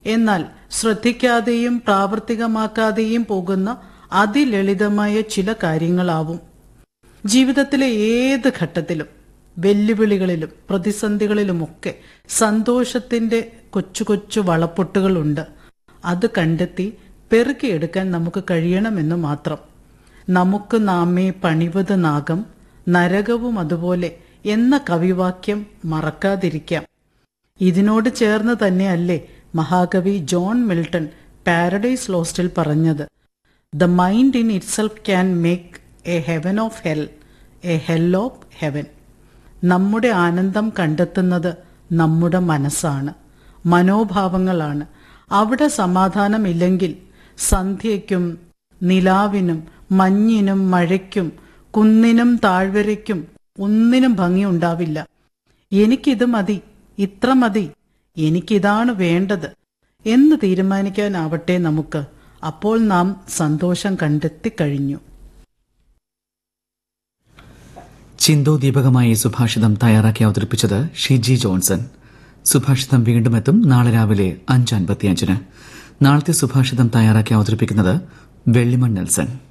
എന്നാൽ ശ്രദ്ധിക്കാതെയും പ്രാവർത്തികമാക്കാതെയും പോകുന്ന അതിലളിതമായ ചില കാര്യങ്ങളാവും ജീവിതത്തിലെ ഏത് ഘട്ടത്തിലും വെല്ലുവിളികളിലും പ്രതിസന്ധികളിലുമൊക്കെ സന്തോഷത്തിന്റെ കൊച്ചു കൊച്ചു വളപ്പൊട്ടുകളുണ്ട് അത് കണ്ടെത്തി പെറുക്കിയെടുക്കാൻ നമുക്ക് കഴിയണമെന്ന് മാത്രം നമുക്ക് നാമേ പണിവത് നാഗം നരകവും അതുപോലെ എന്ന കവിവാക്യം മറക്കാതിരിക്കാം ഇതിനോട് ചേർന്ന് തന്നെയല്ലേ മഹാകവി ജോൺ മിൽട്ടൺ പാരഡൈസ് ലോസ്റ്റിൽ പറഞ്ഞത് the mind in itself can make a heaven of hell a hell of heaven നമ്മുടെ ആനന്ദം കണ്ടെത്തുന്നത് നമ്മുടെ മനസ്സാണ് മനോഭാവങ്ങളാണ് അവിടെ സമാധാനമില്ലെങ്കിൽ സന്ധ്യയ്ക്കും നിലാവിനും മഞ്ഞിനും മഴയ്ക്കും കുന്നിനും താഴ്വരയ്ക്കും ഒന്നിനും ഭംഗിയുണ്ടാവില്ല എനിക്കിത് മതി ഇത്ര മതി എനിക്കിതാണ് വേണ്ടത് എന്ന് തീരുമാനിക്കാനാവട്ടെ നമുക്ക് അപ്പോൾ നാം സന്തോഷം കണ്ടെത്തിക്കഴിഞ്ഞു ചിന്തോദീപകമായ ഈ സുഭാഷിതം തയ്യാറാക്കി അവതരിപ്പിച്ചത് ഷിജി ജോൺസൺ സുഭാഷിതം വീണ്ടും എത്തും നാളെ രാവിലെ അഞ്ച് അൻപത്തിയഞ്ചിന് നാളത്തെ സുഭാഷിതം തയ്യാറാക്കി അവതരിപ്പിക്കുന്നത് വെള്ളിമൺ നെൽസൺ